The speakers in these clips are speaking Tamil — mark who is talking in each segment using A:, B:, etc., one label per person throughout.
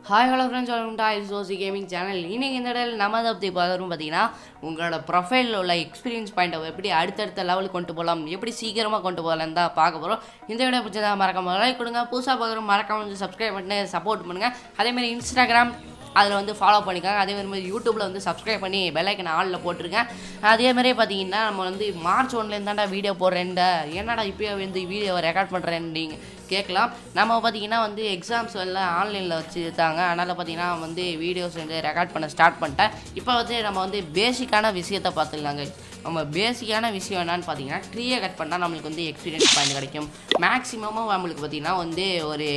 A: Hi hello friends welcome to ice OC gaming channel இன்னைக்கு இந்த இடையில நம்ம அதை பற்றி பார்க்குறோம் பார்த்தீங்கன்னா உங்களோட ப்ரொஃபைலில் உள்ள எக்ஸ்பீரியன்ஸ் பாயிண்ட்டை எப்படி அடுத்தடுத்த லெவலுக்கு கொண்டு போகலாம் எப்படி சீக்கிரமாக கொண்டு போகலான்னு தான் பார்க்க போகிறோம் இந்த வீடியோ பிடிச்சதா மறக்காம லைக் கொடுங்க புதுசாக பார்க்குறோம் மறக்காம வந்து சப்ஸ்கிரைப் பண்ணி சப்போர்ட் பண்ணுங்கள் அதேமாதிரி இன்ஸ்டாகிராம் அதில் வந்து ஃபாலோ பண்ணிக்காங்க அதே மாதிரி யூடியூப்பில் வந்து சப்ஸ்கிரைப் பண்ணி பெல்லைக்கன் ஆளில் போட்டிருக்கேன் அதே மாதிரியே பார்த்தீங்கன்னா நம்ம வந்து மார்ச் ஒன்லேருந்து தான்டா வீடியோ போடுறேன்டா என்னடா இப்போயே வந்து வீடியோ ரெக்கார்ட் பண்ணுறேன் நீங்கள் கேட்கலாம் நம்ம பார்த்தீங்கன்னா வந்து எக்ஸாம்ஸ் எல்லாம் ஆன்லைனில் வச்சுருந்தாங்க அதனால் பார்த்தீங்கன்னா வந்து வீடியோஸ் வந்து ரெக்கார்ட் பண்ண ஸ்டார்ட் பண்ணிட்டேன் இப்போ வந்து நம்ம வந்து பேசிக்கான விஷயத்தை பார்த்துக்கலாங்க நம்ம பேசிக்கான விஷயம் என்னன்னு பார்த்தீங்கன்னா ட்ரீயை கட் பண்ணால் நம்மளுக்கு வந்து எக்ஸ்பீரியன்ஸ் பாயிண்ட் கிடைக்கும் மேக்ஸிமமாக நம்மளுக்கு பார்த்தீங்கன்னா வந்து ஒரு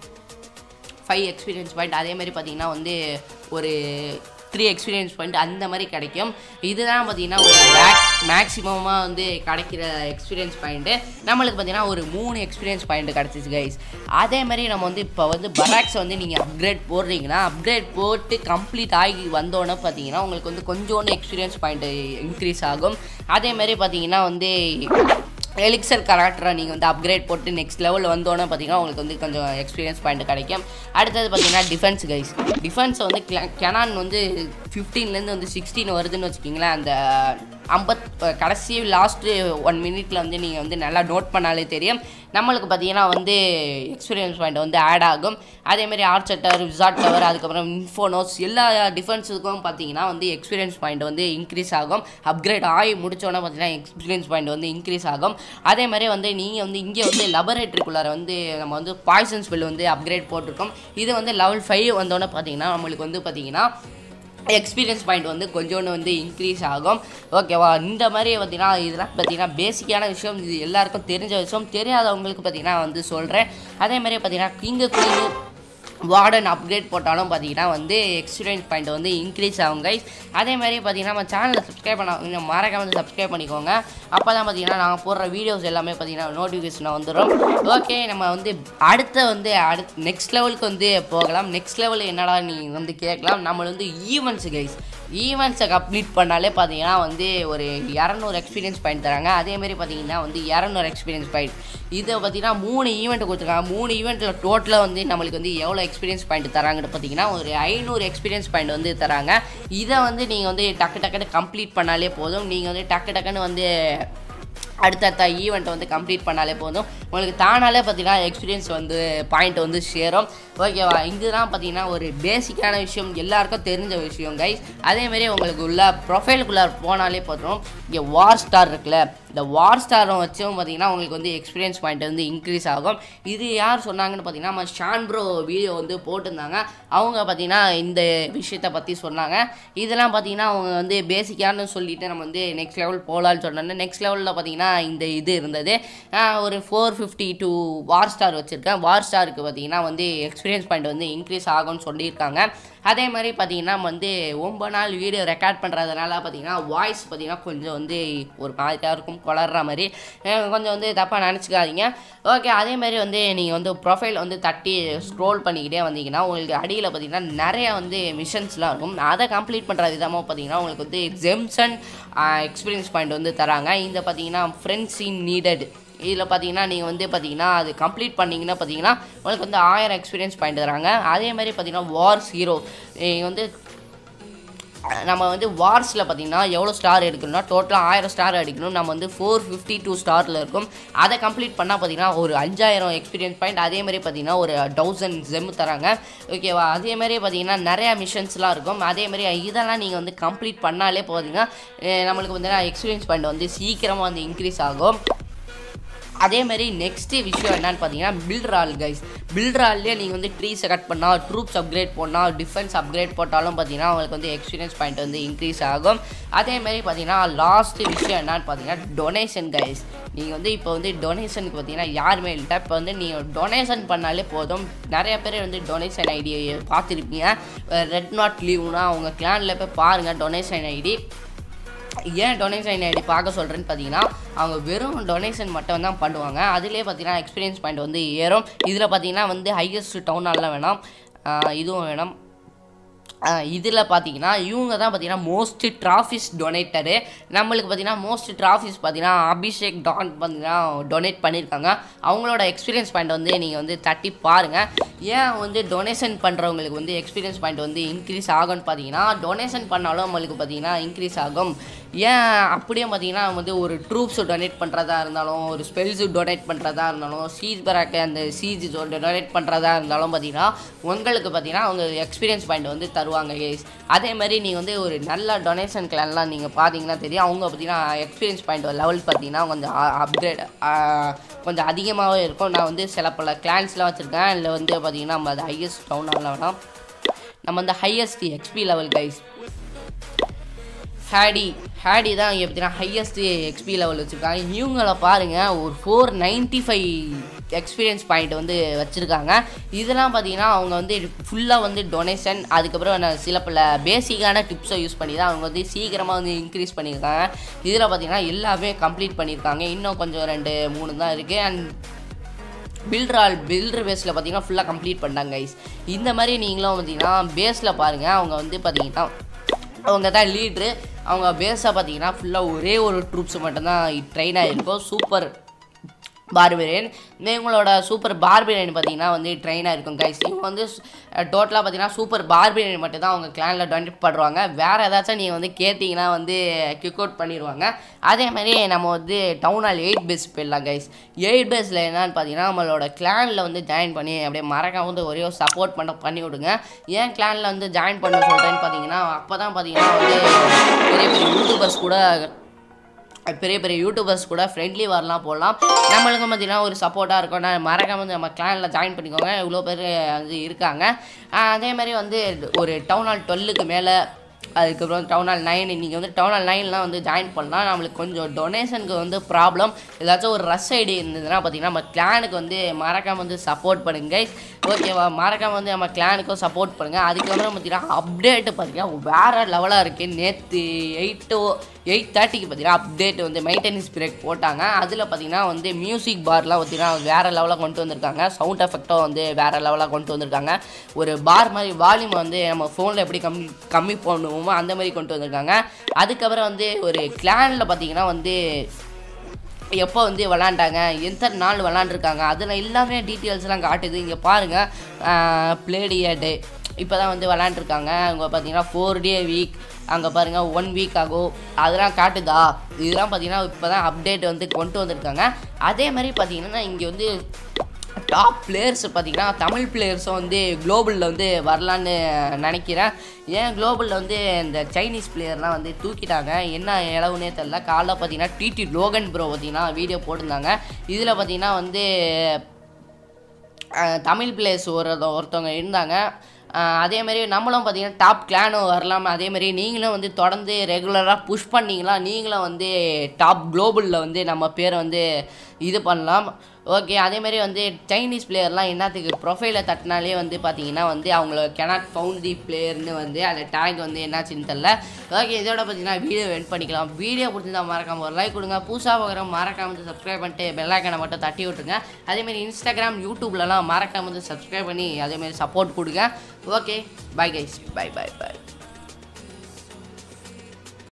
A: ஃபைவ் எக்ஸ்பீரியன்ஸ் பாயிண்ட் அதே மாதிரி பார்த்தீங்கன்னா வந்து ஒரு த்ரீ எக்ஸ்பீரியன்ஸ் பாயிண்ட் அந்த மாதிரி கிடைக்கும் இதுதான் பார்த்தீங்கன்னா ஒரு பேக் மேக்ஸிமமாக வந்து கிடைக்கிற எக்ஸ்பீரியன்ஸ் பாயிண்ட்டு நம்மளுக்கு பார்த்தீங்கன்னா ஒரு மூணு எக்ஸ்பீரியன்ஸ் பாயிண்ட் கிடச்சிச்சு கைஸ் அதே மாதிரி நம்ம வந்து இப்போ வந்து பராக்ஸை வந்து நீங்கள் அப்கிரேட் போடுறீங்கன்னா அப்கிரேட் போட்டு கம்ப்ளீட் ஆகி வந்தோன்னே பார்த்தீங்கன்னா உங்களுக்கு வந்து கொஞ்சோண்டு எக்ஸ்பீரியன்ஸ் பாயிண்ட் இன்க்ரீஸ் ஆகும் அதே மாதிரி பார்த்தீங்கன்னா வந்து எலிக்சர் கராக்டரை நீங்கள் வந்து அப்கிரேட் போட்டு நெக்ஸ்ட் லெவலில் வந்தோன்னே பார்த்தீங்கன்னா உங்களுக்கு வந்து கொஞ்சம் எக்ஸ்பீரியன்ஸ் பாயிண்ட் கிடைக்கும் அடுத்தது பார்த்தீங்கன்னா டிஃபென்ஸ் கைஸ் டிஃபென்ஸை வந்து கெனான் வந்து ஃபிஃப்டீன்லேருந்து வந்து சிக்ஸ்டீன் வருதுன்னு வச்சுக்கிங்களேன் அந்த ஐம்பத் கடைசி லாஸ்ட்டு ஒன் மினிட்ல வந்து நீங்கள் வந்து நல்லா நோட் பண்ணாலே தெரியும் நம்மளுக்கு பார்த்தீங்கன்னா வந்து எக்ஸ்பீரியன்ஸ் பாயிண்ட் வந்து ஆட் ஆகும் அதேமாதிரி ஆர்ச்சர் டவர் விசார்ட் டவர் அதுக்கப்புறம் இன்ஃபோனோஸ் எல்லா டிஃபென்ஸுக்கும் பார்த்தீங்கன்னா வந்து எக்ஸ்பீரியன்ஸ் பாயிண்ட் வந்து இன்க்ரீஸ் ஆகும் அப்கிரேட் ஆகி முடிச்சோன்னே பார்த்தீங்கன்னா எக்ஸ்பீரியன்ஸ் பாயிண்ட் வந்து இன்க்ரீஸ் ஆகும் அதே மாதிரி வந்து நீங்கள் வந்து இங்கே வந்து லெபரேட்டரிக்குள்ளார வந்து நம்ம வந்து பாய்சன் ஸ்பெல் வந்து அப்கிரேட் போட்டிருக்கோம் இது வந்து லெவல் ஃபைவ் வந்தோடனே பார்த்தீங்கன்னா நம்மளுக்கு வந்து பார்த்தீங்கன்னா எக்ஸ்பீரியன்ஸ் பாயிண்ட் வந்து கொஞ்சோண்டு வந்து இன்க்ரீஸ் ஆகும் ஓகேவா இந்த மாதிரி பார்த்தீங்கன்னா இதெல்லாம் பார்த்தீங்கன்னா பேசிக்கான விஷயம் இது எல்லாருக்கும் தெரிஞ்ச விஷயம் தெரியாதவங்களுக்கு பார்த்தீங்கன்னா வந்து சொல்கிறேன் அதே மாதிரி பார்த்தீங்கன்னா கிங்கு குயின் வார்டன் அப்கிரேட் போட்டாலும் பார்த்தீங்கன்னா வந்து எக்ஸ்பீரியன்ஸ் பாயிண்ட் வந்து இன்க்ரீஸ் ஆகும் கைஸ் அதே மாதிரி பார்த்தீங்கன்னா நம்ம சேனலை சப்ஸ்கிரைப் பண்ண மறக்காம வந்து சப்ஸ்கிரைப் பண்ணிக்கோங்க அப்போ தான் பார்த்தீங்கன்னா நாங்கள் போடுற வீடியோஸ் எல்லாமே பார்த்தீங்கன்னா நோட்டிஃபிகேஷன் வந்துடும் ஓகே நம்ம வந்து அடுத்த வந்து அடுத்து நெக்ஸ்ட் லெவலுக்கு வந்து போகலாம் நெக்ஸ்ட் லெவல் என்னடா நீங்கள் வந்து கேட்கலாம் நம்ம வந்து ஈவெண்ட்ஸ் கைஸ் ஈவெண்ட்ஸை கம்ப்ளீட் பண்ணாலே பார்த்தீங்கன்னா வந்து ஒரு இரநூறு எக்ஸ்பீரியன்ஸ் பாயிண்ட் தராங்க அதேமாரி பார்த்தீங்கன்னா வந்து இரநூறு எக்ஸ்பீரியன்ஸ் பாயிண்ட் இதை பார்த்தீங்கன்னா மூணு ஈவெண்ட் கொடுத்துருக்காங்க மூணு ஈவெண்ட்டில் டோட்டலாக வந்து நம்மளுக்கு வந்து எவ்வளோ எக்ஸ்பீரியன்ஸ் பாயிண்ட் தராங்கன்னு பார்த்தீங்கன்னா ஒரு ஐநூறு எக்ஸ்பீரியன்ஸ் பாயிண்ட் வந்து தராங்க இதை வந்து நீங்கள் வந்து டக்கு டக்குன்னு கம்ப்ளீட் பண்ணாலே போதும் நீங்கள் வந்து டக்கு டக்குன்னு வந்து அடுத்தடுத்த ஈவெண்ட்டை வந்து கம்ப்ளீட் பண்ணாலே போதும் உங்களுக்கு தானாலே பார்த்தீங்கன்னா எக்ஸ்பீரியன்ஸ் வந்து பாயிண்ட் வந்து சேரும் ஓகேவா இதுதான் பார்த்தீங்கன்னா ஒரு பேசிக்கான விஷயம் எல்லாருக்கும் தெரிஞ்ச விஷயம் கைஸ் அதேமாரி உங்களுக்கு உள்ள ப்ரொஃபைலுக்குள்ளே போனாலே போதும் இங்கே வார் ஸ்டார் இருக்குல்ல இந்த வார் ஸ்டாரும் வச்சும் பார்த்தீங்கன்னா உங்களுக்கு வந்து எக்ஸ்பீரியன்ஸ் பாயிண்ட் வந்து இன்க்ரீஸ் ஆகும் இது யார் சொன்னாங்கன்னு பார்த்தீங்கன்னா நம்ம ஷான் ப்ரோ வீடியோ வந்து போட்டிருந்தாங்க அவங்க பார்த்தீங்கன்னா இந்த விஷயத்தை பற்றி சொன்னாங்க இதெல்லாம் பார்த்தீங்கன்னா அவங்க வந்து பேசிக்கானு சொல்லிட்டு நம்ம வந்து நெக்ஸ்ட் லெவல் போகலான்னு சொன்னாங்க நெக்ஸ்ட் லெவலில் பார்த்தீங்கன்னா இந்த இது இருந்தது ஒரு four fifty two war star வச்சுருக்கேன் வார் ஸ்டாருக்கு பார்த்தீங்கன்னா வந்து எக்ஸ்பீரியன்ஸ் பாயிண்ட் வந்து இன்க்ரீஸ் ஆகும்னு சொல்லியிருக்காங்க அதே மாதிரி பார்த்தீங்கன்னா வந்து ரொம்ப நாள் வீடியோ ரெக்கார்ட் பண்ணுறதுனால பார்த்தீங்கன்னா வாய்ஸ் பார்த்தீங்கன்னா கொஞ்சம் வந்து ஒரு மாதிரியாக இருக்கும் குளர்ற மாதிரி கொஞ்சம் வந்து தப்பாக நினச்சிக்காதீங்க ஓகே அதே மாதிரி வந்து நீங்கள் வந்து ப்ரொஃபைல் வந்து தட்டி ஸ்க்ரோல் பண்ணிக்கிட்டே வந்தீங்கன்னா உங்களுக்கு அடியில் பார்த்தீங்கன்னா நிறைய வந்து மிஷன்ஸ்லாம் இருக்கும் அதை கம்ப்ளீட் பண்ணுற விதமாக பார்த்தீங்கன்னா உங்களுக்கு வந்து ஜெம்சன் எக்ஸ்பீரியன்ஸ் பாயிண்ட் வந்து தராங்க இந்த பார்த்தீங்கன்னா ஃப்ரெண்ட்ஸ் இன் நீடட் இதில் பார்த்தீங்கன்னா நீங்கள் வந்து பார்த்தீங்கன்னா அது கம்ப்ளீட் பண்ணிங்கன்னா பார்த்தீங்கன்னா உங்களுக்கு வந்து ஆயிரம் எக்ஸ்பீரியன்ஸ் பாயிண்ட் தராங்க அதே மாதிரி பார்த்தீங்கன்னா வார்ஸ் ஹீரோ நீங்கள் வந்து நம்ம வந்து வார்ஸில் பார்த்தீங்கன்னா எவ்வளோ ஸ்டார் எடுக்கணும்னா டோட்டலாக ஆயிரம் ஸ்டார் அடிக்கணும் நம்ம வந்து ஃபோர் ஃபிஃப்டி டூ ஸ்டாரில் இருக்கும் அதை கம்ப்ளீட் பண்ணால் பார்த்தீங்கன்னா ஒரு அஞ்சாயிரம் எக்ஸ்பீரியன்ஸ் பாயிண்ட் அதே மாதிரி பார்த்தீங்கன்னா ஒரு தௌசண்ட் ஜெம் தராங்க ஓகேவா அதே மாதிரி பார்த்தீங்கன்னா நிறையா மிஷன்ஸ்லாம் இருக்கும் அதே மாதிரி இதெல்லாம் நீங்கள் வந்து கம்ப்ளீட் பண்ணாலே பார்த்தீங்கன்னா நம்மளுக்கு வந்து எக்ஸ்பீரியன்ஸ் பாயிண்ட் வந்து சீக்கிரமாக வந்து இன்க்ரீஸ் ஆகும் அதே மாதிரி நெக்ஸ்ட்டு விஷயம் என்னன்னு பார்த்தீங்கன்னா பில்ட்ரால் கைஸ் பில்ட்ரால்லே நீங்கள் வந்து ட்ரீஸை கட் பண்ணால் ட்ரூப்ஸ் அப்கிரேட் பண்ணால் டிஃபென்ஸ் அப்கிரேட் போட்டாலும் பார்த்தீங்கன்னா உங்களுக்கு வந்து எக்ஸ்பீரியன்ஸ் பாயிண்ட் வந்து இன்க்ரீஸ் ஆகும் அதே மாதிரி பார்த்தீங்கன்னா லாஸ்ட்டு விஷயம் என்னன்னு பார்த்தீங்கன்னா டொனேஷன் கைஸ் நீங்கள் வந்து இப்போ வந்து டொனேஷனுக்கு பார்த்தீங்கன்னா யாருமே இல்லை இப்போ வந்து நீங்கள் டொனேஷன் பண்ணாலே போதும் நிறைய பேர் வந்து டொனேஷன் ஐடி பார்த்துருப்பீங்க ரெட் நாட் லீவ்னா அவங்க கிளானில் போய் பாருங்கள் டொனேஷன் ஐடி ஏன் டொனேஷன் ஐடி பார்க்க சொல்கிறேன்னு பார்த்தீங்கன்னா அவங்க வெறும் டொனேஷன் மட்டும் தான் பண்ணுவாங்க அதிலே பார்த்தீங்கன்னா எக்ஸ்பீரியன்ஸ் பாயிண்ட் வந்து ஏறும் இதில் பார்த்தீங்கன்னா வந்து ஹையஸ்ட் டவுன் ஹாலில் வேணாம் இதுவும் வேணும் இதில் பார்த்தீங்கன்னா இவங்க தான் பார்த்தீங்கன்னா மோஸ்ட் ட்ராஃபிஸ் டொனேட்டரு நம்மளுக்கு பார்த்தீங்கன்னா மோஸ்ட் ட்ராஃபிஸ் பார்த்தீங்கன்னா அபிஷேக் டான் பார்த்தீங்கன்னா டொனேட் பண்ணியிருக்காங்க அவங்களோட எக்ஸ்பீரியன்ஸ் பாயிண்ட் வந்து நீங்கள் வந்து தட்டி பாருங்கள் ஏன் வந்து டொனேஷன் பண்ணுறவங்களுக்கு வந்து எக்ஸ்பீரியன்ஸ் பாயிண்ட் வந்து இன்க்ரீஸ் ஆகும்னு பார்த்தீங்கன்னா டொனேஷன் பண்ணாலும் நம்மளுக்கு பார்த்தீங்கன்னா இன்க்ரீஸ் ஆகும் ஏன் அப்படியே பார்த்தீங்கன்னா வந்து ஒரு ட்ரூப்ஸ் டொனேட் பண்ணுறதா இருந்தாலும் ஒரு ஸ்பெல்ஸு டொனேட் பண்ணுறதா இருந்தாலும் சீஸ் பராக்கு அந்த சீஜ் டொனேட் பண்ணுறதா இருந்தாலும் பார்த்தீங்கன்னா உங்களுக்கு பார்த்தீங்கன்னா அவங்க எக்ஸ்பீரியன்ஸ் பாயிண்ட் வந்து தருவாங்க கேஸ் அதே மாதிரி நீங்கள் வந்து ஒரு நல்ல டொனேஷன் கிளான்லாம் நீங்கள் பார்த்தீங்கன்னா தெரியும் அவங்க பார்த்தீங்கன்னா எக்ஸ்பீரியன்ஸ் பாயிண்ட் லெவல் பார்த்தீங்கன்னா கொஞ்சம் அப்கிரேட் கொஞ்சம் அதிகமாகவே இருக்கும் நான் வந்து சில பல கிளான்ஸ்லாம் வச்சுருக்கேன் இல்லை வந்து பார்த்தீங்கன்னா நம்ம அது ஹையஸ்ட் டவுன் வேணாம் நம்ம வந்து ஹையஸ்ட் எக்ஸ்பி லெவல் கைஸ் ஹேடி ஹேடி தான் இங்கே பார்த்தீங்கன்னா ஹையஸ்ட் எக்ஸ்பி லெவல் வச்சுருக்காங்க இவங்கள பாருங்கள் ஒரு four ninety five experience point வந்து வச்சுருக்காங்க இதெல்லாம் பார்த்தீங்கன்னா அவங்க வந்து ஃபுல்லாக வந்து டொனேஷன் அதுக்கப்புறம் என்ன சில பல பேசிக்கான டிப்ஸை யூஸ் பண்ணி தான் அவங்க வந்து சீக்கிரமாக வந்து இன்க்ரீஸ் பண்ணியிருக்காங்க இதில் பார்த்தீங்கன்னா எல்லாமே கம்ப்ளீட் பண்ணியிருக்காங்க இன்னும் கொஞ்சம் ரெண்டு மூணு தான் இருக்குது அண்ட் பில்டர் ஆல் பில்டர் பேஸில் பார்த்தீங்கன்னா ஃபுல்லாக கம்ப்ளீட் பண்ணிட்டாங்க கைஸ் இந்த மாதிரி நீங்களும் பார்த்தீங்கன்னா பேஸில் பாருங்கள் அவங்க வந்து பார்த்தீங்கன்னா அவங்க தான் லீட்ரு அவங்க பேஸை பார்த்தீங்கன்னா ஃபுல்லாக ஒரே ஒரு ட்ரூப்ஸ் மட்டும்தான் ட்ரெயின் ஆகிருக்கும் சூப்பர் பார்பிரியன் இவங்களோட சூப்பர் பார்பிரியன் பார்த்தீங்கன்னா வந்து ட்ரெயினாக இருக்கும் கைஸ் இவங்க வந்து டோட்டலாக பார்த்தீங்கன்னா சூப்பர் பார்பிரியன் மட்டும் தான் அவங்க கிளானில் டொனேட் பண்ணுவாங்க வேறு ஏதாச்சும் நீங்கள் வந்து கேட்டிங்கன்னா வந்து கிக் அவுட் பண்ணிடுவாங்க அதே மாதிரி நம்ம வந்து டவுன் ஹால் எயிட் பேஸ் போயிடலாம் கைஸ் எயிட் பேஸில் என்னன்னு பார்த்தீங்கன்னா நம்மளோட கிளானில் வந்து ஜாயின் பண்ணி அப்படியே மறக்காம வந்து ஒரே ஒரு சப்போர்ட் பண்ண பண்ணி விடுங்க ஏன் கிளானில் வந்து ஜாயின் பண்ண சொல்கிறேன்னு பார்த்தீங்கன்னா அப்போ தான் பார்த்தீங்கன்னா வந்து பெரிய பெரிய யூடியூபர்ஸ் கூட பெரிய பெரிய யூடியூபர்ஸ் கூட ஃப்ரெண்ட்லி வரலாம் போடலாம் நம்மளுக்கு பார்த்தீங்கன்னா ஒரு சப்போர்ட்டாக இருக்கும் நான் மறக்காம வந்து நம்ம கிளானில் ஜாயின் பண்ணிக்கோங்க இவ்வளோ பேர் வந்து இருக்காங்க ஆஹ் அதே மாதிரி வந்து ஒரு டவுன் ஹால் டுவெல்லுக்கு மேலே அதுக்கப்புறம் டவுன் ஹால் நைன் நீங்கள் வந்து டவுன் ஹால் நைன்லாம் வந்து ஜாயின் பண்ணலாம் நம்மளுக்கு கொஞ்சம் டொனேஷனுக்கு வந்து ப்ராப்ளம் ஏதாச்சும் ஒரு ரஷ் ஐடி இருந்ததுன்னா பார்த்தீங்கன்னா நம்ம கிளானுக்கு வந்து மறக்காம வந்து சப்போர்ட் பண்ணுங்க guys. ஓகேவா மறக்காம வந்து நம்ம கிளானுக்கும் சப்போர்ட் பண்ணுங்கள் அதுக்கப்புறம் பார்த்தீங்கன்னா அப்டேட்டு பார்த்தீங்கன்னா வேறு லெவலாக இருக்குது நேற்று எயிட்டோ எயிட் தேர்ட்டிக்கு பார்த்தீங்கன்னா அப்டேட் வந்து மெயின்டெனன்ஸ் பிரேக் போட்டாங்க அதில் பார்த்தீங்கன்னா வந்து மியூசிக் பார்லாம் பார்த்தீங்கன்னா வேறு லெவலாக கொண்டு வந்திருக்காங்க சவுண்ட் எஃபெக்டும் வந்து வேறு லெவலாக கொண்டு வந்திருக்காங்க ஒரு பார் மாதிரி வால்யூம் வந்து நம்ம ஃபோனில் எப்படி கம்மி கம்மி பண்ணுவோமோ அந்த மாதிரி கொண்டு வந்திருக்காங்க அதுக்கப்புறம் வந்து ஒரு கிளானில் பார்த்தீங்கன்னா வந்து எப்போ வந்து விளாண்டாங்க எத்தனை நாள் விளாண்டுருக்காங்க அதில் எல்லாமே டீட்டெயில்ஸ்லாம் காட்டுது இங்கே பாருங்கள் பிளேடிய டே இப்போ தான் வந்து விளாண்டுருக்காங்க அவங்க பார்த்தீங்கன்னா ஃபோர் டே வீக் அங்கே பாருங்கள் ஒன் வீக் ஆகும் அதெல்லாம் காட்டுதா இதெல்லாம் பார்த்தீங்கன்னா இப்போ தான் அப்டேட் வந்து கொண்டு வந்திருக்காங்க அதே மாதிரி பார்த்தீங்கன்னா இங்கே வந்து டாப் பிளேயர்ஸ் பார்த்தீங்கன்னா தமிழ் பிளேயர்ஸும் வந்து குளோபலில் வந்து வரலான்னு நினைக்கிறேன் ஏன் குளோபலில் வந்து இந்த சைனீஸ் பிளேயர்லாம் வந்து தூக்கிட்டாங்க என்ன இளவுனே தெரில காலைல பார்த்தீங்கன்னா டிடி லோகன் ப்ரோ பார்த்தீங்கன்னா வீடியோ போட்டிருந்தாங்க இதில் பார்த்தீங்கன்னா வந்து அஹ், தமிழ் பிளேயர்ஸ் ஒரு ஒருத்தவங்க இருந்தாங்க அஹ், அதே மாதிரி நம்மளும் பார்த்தீங்கன்னா டாப் கிளானும் வரலாம் அதே மாதிரி நீங்களும் வந்து தொடர்ந்து ரெகுலராக புஷ் பண்ணீங்களா நீங்களும் வந்து டாப் குளோபலில் வந்து நம்ம பேரை வந்து இது பண்ணலாம் ஓகே அதே மாதிரி வந்து சைனீஸ் பிளேயர்லாம் என்னத்துக்கு ப்ரொஃபைலை தட்டினாலே வந்து பார்த்தீங்கன்னா வந்து அவங்கள கெனாட் ஃபவுண்ட் தி பிளேயர்னு வந்து அந்த டேக் வந்து என்னாச்சுன்னு தெரில ஓகே இதோட பார்த்தீங்கன்னா வீடியோ எண்ட் பண்ணிக்கலாம் வீடியோ பிடிச்சிருந்தா மறக்காம ஒரு லைக் கொடுங்க புதுசாக பார்க்குற மறக்காம வந்து சப்ஸ்கிரைப் பண்ணிட்டு பெல்லைக்கனை மட்டும் தட்டி விட்டுருங்க அதேமாதிரி இன்ஸ்டாகிராம் யூடியூப்லலாம் மறக்காம வந்து சப்ஸ்கிரைப் பண்ணி அதேமாதிரி சப்போர்ட் கொடுங்க okay bye guys bye bye by